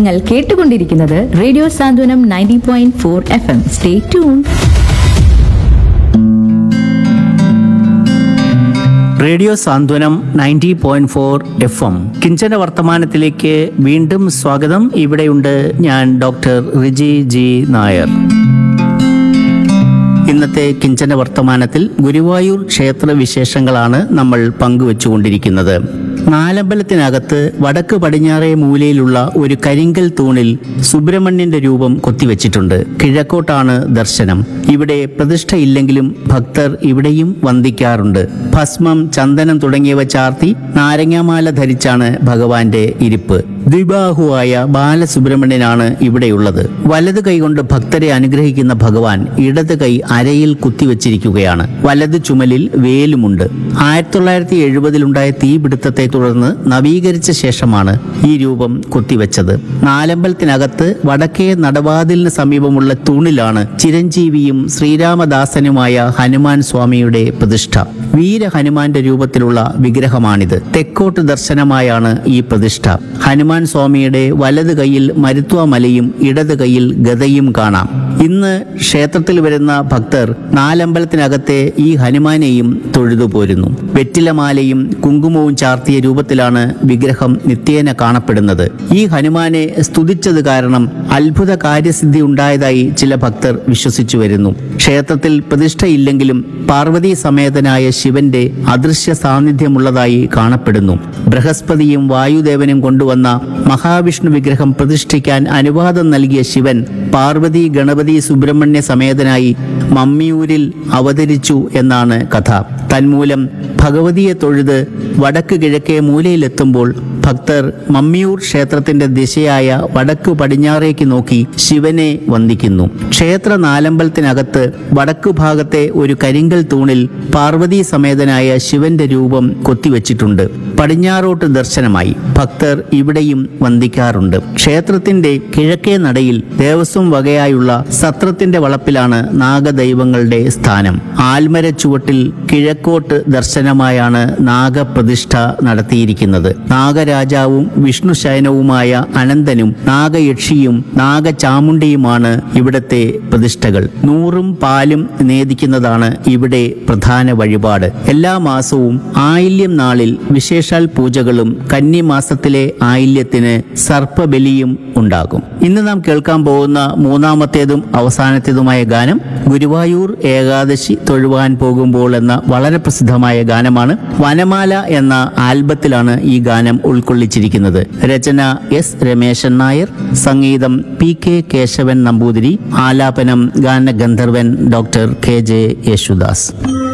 നിങ്ങൾ കേട്ടുകൊണ്ടിരിക്കുന്നത് radio Santhwanam ninety point four F M stay tune radio Santhwanam ninety point four F M കിഞ്ചന വർത്തമാനത്തിലേക്ക് വീണ്ടും സ്വാഗതം ഇവിടെയുണ്ട് ഞാൻ ഡോക്ടർ റിജി ജി നായർ ഇന്നത്തെ കിഞ്ചന വർത്തമാനത്തിൽ ഗുരുവായൂർ ക്ഷേത്ര വിശേഷങ്ങളാണ് നമ്മൾ പങ്കുവച്ചുകൊണ്ടിരിക്കുന്നത് നാലമ്പലത്തിനകത്ത് വടക്ക് പടിഞ്ഞാറേ മൂലയിലുള്ള ഒരു കരിങ്കൽ തൂണിൽ സുബ്രഹ്മണ്യന്റെ രൂപം കൊത്തിവെച്ചിട്ടുണ്ട് കിഴക്കോട്ടാണ് ദർശനം ഇവിടെ പ്രതിഷ്ഠയില്ലെങ്കിലും ഭക്തർ ഇവിടെയും വന്ദിക്കാറുണ്ട് ഭസ്മം ചന്ദനം തുടങ്ങിയവ ചാർത്തി നാരങ്ങാമാല ധരിച്ചാണ് ഭഗവാന്റെ ഇരിപ്പ് ദ്വിബാഹുവായ ബാലസുബ്രഹ്മണ്യനാണ് ഇവിടെയുള്ളത് വലത് കൈകൊണ്ട് ഭക്തരെ അനുഗ്രഹിക്കുന്ന ഭഗവാൻ ഇടത് കൈ അരയിൽ കുത്തിവെച്ചിരിക്കുകയാണ് വലത് ചുമലിൽ വേലുമുണ്ട് ആയിരത്തി തൊള്ളായിരത്തി എഴുപതിലുണ്ടായ തീപിടുത്തത്തെ തുടർന്ന് നവീകരിച്ച ശേഷമാണ് ഈ രൂപം കൊത്തിവെച്ചത് നാലമ്പലത്തിനകത്ത് വടക്കേ നടവാതിലിന് സമീപമുള്ള തൂണിലാണ് ചിരഞ്ജീവിയും ശ്രീരാമദാസനുമായ ഹനുമാൻ സ്വാമിയുടെ പ്രതിഷ്ഠ വീര ഹനുമാന്റെ രൂപത്തിലുള്ള വിഗ്രഹമാണിത് തെക്കോട്ട് ദർശനമായാണ് ഈ പ്രതിഷ്ഠ ഹനുമാൻ സ്വാമിയുടെ വലത് കൈയിൽ മരുത്വമലയും ഇടത് കൈയിൽ ഗതയും കാണാം ഇന്ന് ക്ഷേത്രത്തിൽ വരുന്ന ഭക്തർ നാലമ്പലത്തിനകത്തെ ഈ ഹനുമാനെയും തൊഴുതു പോരുന്നു വെറ്റിലമാലയും കുങ്കുമവും ചാർത്തിയ രൂപത്തിലാണ് വിഗ്രഹം നിത്യേന കാണപ്പെടുന്നത് ഈ ഹനുമാനെ സ്തുതിച്ചത് കാരണം അത്ഭുത കാര്യസിദ്ധി ഉണ്ടായതായി ചില ഭക്തർ വിശ്വസിച്ചു വരുന്നു ക്ഷേത്രത്തിൽ പ്രതിഷ്ഠയില്ലെങ്കിലും പാർവതി സമേതനായ ശിവന്റെ അദൃശ്യ സാന്നിധ്യമുള്ളതായി കാണപ്പെടുന്നു ബൃഹസ്പതിയും വായുദേവനും കൊണ്ടുവന്ന മഹാവിഷ്ണു വിഗ്രഹം പ്രതിഷ്ഠിക്കാൻ അനുവാദം നൽകിയ ശിവൻ പാർവതി ഗണപതി സുബ്രഹ്മണ്യ സമേതനായി മമ്മിയൂരിൽ അവതരിച്ചു എന്നാണ് കഥ തന്മൂലം ഭഗവതിയെ തൊഴുത് വടക്ക് കിഴക്കേ മൂലയിലെത്തുമ്പോൾ ഭക്തർ മമ്മിയൂർ ക്ഷേത്രത്തിന്റെ ദിശയായ വടക്കു പടിഞ്ഞാറേക്ക് നോക്കി ശിവനെ വന്ദിക്കുന്നു ക്ഷേത്ര നാലമ്പലത്തിനകത്ത് വടക്കു ഭാഗത്തെ ഒരു കരിങ്കൽ തൂണിൽ പാർവതി സമേതനായ ശിവന്റെ രൂപം കൊത്തിവെച്ചിട്ടുണ്ട് പടിഞ്ഞാറോട്ട് ദർശനമായി ഭക്തർ ഇവിടെയും വന്ദിക്കാറുണ്ട് ക്ഷേത്രത്തിന്റെ കിഴക്കേ നടയിൽ ദേവസ്വം വകയായുള്ള സത്രത്തിന്റെ വളപ്പിലാണ് നാഗദൈവങ്ങളുടെ സ്ഥാനം ആൽമര ചുവട്ടിൽ കിഴക്കോട്ട് ദർശനമായാണ് നാഗപ്രതിഷ്ഠ നടത്തിയിരിക്കുന്നത് നാഗരാജാവും വിഷ്ണു ശയനവുമായ അനന്തനും നാഗയക്ഷിയും നാഗചാമുണ്ടിയുമാണ് ഇവിടത്തെ പ്രതിഷ്ഠകൾ നൂറും പാലും നേദിക്കുന്നതാണ് ഇവിടെ പ്രധാന വഴിപാട് എല്ലാ മാസവും ആയില്യം നാളിൽ വിശേഷാൽ പൂജകളും കന്നിമാസത്തിലെ ആയില്യത്തിന് സർപ്പബലിയും ഉണ്ടാകും ഇന്ന് നാം കേൾക്കാൻ പോകുന്ന മൂന്നാമത്തേതും അവസാനത്തേതുമായ ഗാനം ഗുരുവായൂർ ഏകാദശി തൊഴുവാൻ പോകുമ്പോൾ എന്ന വളരെ പ്രസിദ്ധമായ ഗാനമാണ് വനമാല എന്ന ആൽബത്തിലാണ് ഈ ഗാനം ഉൾക്കൊള്ളിച്ചിരിക്കുന്നത് രചന എസ് രമേശൻ നായർ സംഗീതം പി കെ കേശവൻ നമ്പൂതിരി ആലാപനം ഗാനഗന്ധർവൻ ഡോക്ടർ കെ ജെ യേശുദാസ്